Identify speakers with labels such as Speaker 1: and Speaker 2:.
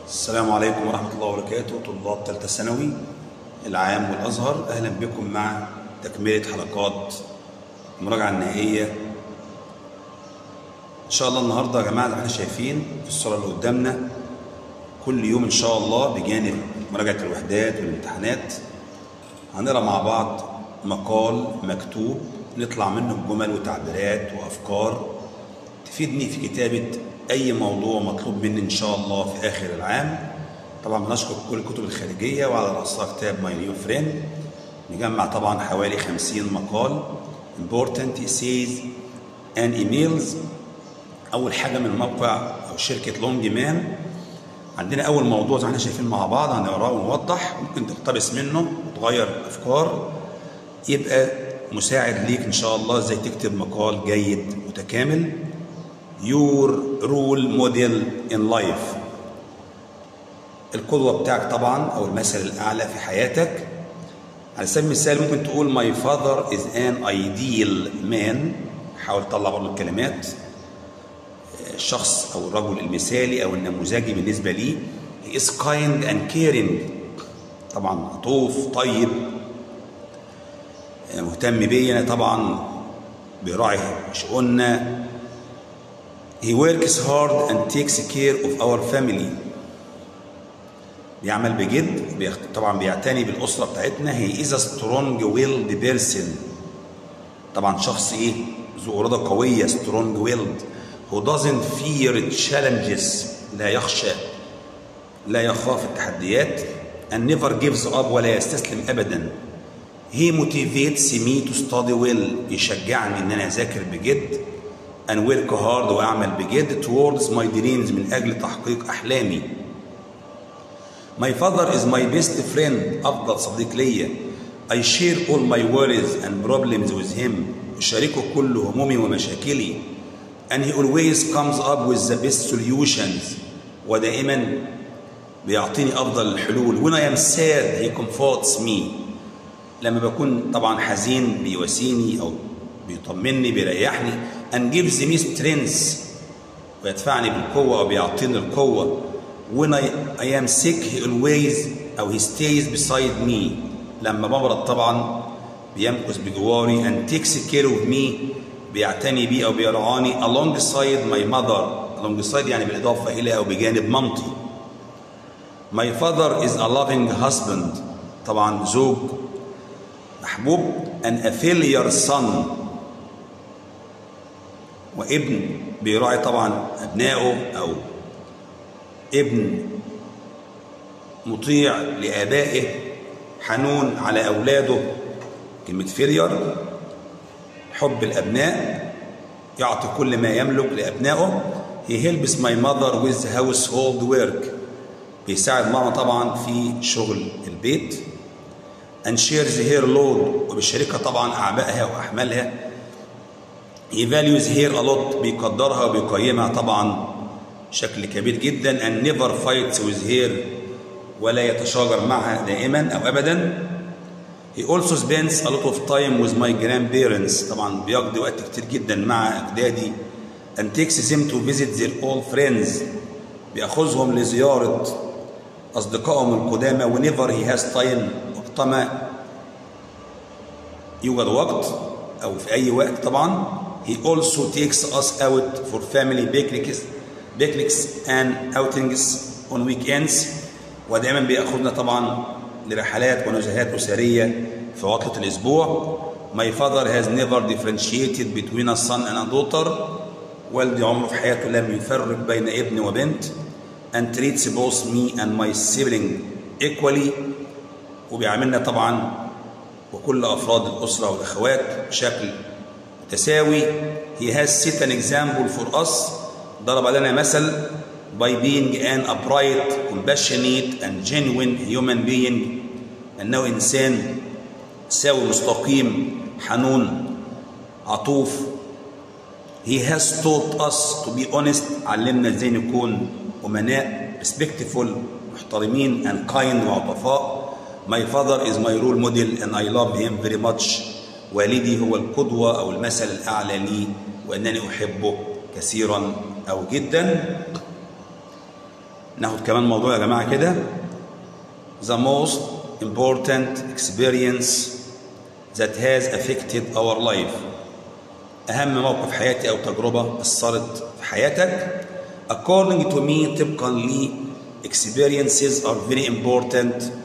Speaker 1: السلام عليكم ورحمة الله وبركاته طلاب ثالثة ثانوي العام والأزهر أهلا بكم مع تكملة حلقات المراجعة النهائية إن شاء الله النهاردة يا جماعة زي ما احنا شايفين في الصورة اللي قدامنا كل يوم إن شاء الله بجانب مراجعة الوحدات والامتحانات هنقرا مع بعض مقال مكتوب نطلع منه بجمل وتعبيرات وأفكار تفيدني في كتابة أي موضوع مطلوب مني إن شاء الله في آخر العام طبعا بنشكر كل الكتب الخارجية وعلى رأسها كتاب ماي نيو فريند نجمع طبعا حوالي 50 مقال important essays and emails أول حاجة من موقع أو شركة لونج مان عندنا أول موضوع زي ما احنا شايفين مع بعض هنقراه ونوضح ممكن تقتبس منه وتغير أفكار يبقى مساعد ليك إن شاء الله إزاي تكتب مقال جيد متكامل your role model in life القدوة بتاعك طبعا أو المثل الأعلى في حياتك على سبيل المثال ممكن تقول my father is an ideal man حاول تطلع برضه الكلمات الشخص أو الرجل المثالي أو النموذجي بالنسبة لي he is kind and caring طبعا عطوف طيب مهتم بينا طبعا بيراعي شؤوننا He works hard and takes care of our family. بيعمل بجد بيخت... طبعا بيعتني بالأسرة بتاعتنا He is a strong willed person. طبعا شخص إيه؟ ذو إرادة قوية strong willed who doesn't fear challenges لا يخشى لا يخاف التحديات and never gives up ولا يستسلم أبدا. He motivates me to study well بيشجعني إن أنا أذاكر بجد and work hard واعمل بجد towards my dreams من اجل تحقيق احلامي. My father is my best friend افضل صديق ليا. I share all my worries and problems with him. أشاركه كل همومي ومشاكلي. And he always comes up with the best solutions. ودائما بيعطيني افضل الحلول. When I am sad he comforts me. لما بكون طبعا حزين بيواسيني او بيطمني بيريحني and gives me strength ويدفعني بالقوة أو بيعطيني القوة when I, I am sick he always أو he stays beside me لما بمرض طبعا بيمكث بجواري and takes care of me بيعتني بي أو بيرعاني alongside my mother alongside يعني بالإضافة إلى أو بجانب مامتي my father is a loving husband طبعا زوج محبوب and a failure son وابن بيراعي طبعا ابنائه او ابن مطيع لابائه حنون على اولاده كلمه فيلير حب الابناء يعطي كل ما يملك لابنائه he helps my mother with household work بيساعد ماما طبعا في شغل البيت and shares her load وبيشاركها طبعا اعبائها واحمالها he values her a lot بيقدرها وبيقيمها طبعا بشكل كبير جدا and never fights with her ولا يتشاجر معها دائما او ابدا he also spends a lot of time with my grandparents طبعا بيقضي وقت كتير جدا مع اجدادي and takes them to visit their old friends بياخذهم لزيارة أصدقائهم القدامى whenever he has time وقتما يوجد وقت أو في أي وقت طبعا He also takes us out for family picnics, picnics and outings on weekends ودائما بياخذنا طبعا لرحلات ونزهات أسرية في عطلة الأسبوع. My father has never differentiated between a son and a daughter. والدي عمره في حياته لم يفرق بين ابن وبنت and treats both me and my sibling equally وبيعاملنا طبعا وكل أفراد الأسرة والأخوات بشكل تساوي he has set an example for us ضرب لنا مثل by being an upright compassionate and genuine human being أنه إنسان سوي مستقيم حنون عطوف he has taught us to be honest علمنا ازاي نكون أمناء respectful محترمين and kind وعطفاء my father is my role model and I love him very much والدي هو القدوة أو المثل الأعلى لي وأنني أحبه كثيرا أو جدا ناخد كمان موضوع يا جماعة كده the most important experience that has affected our life أهم موقف حياتي أو تجربة أثرت في حياتك according to me طبقا لي experiences are very important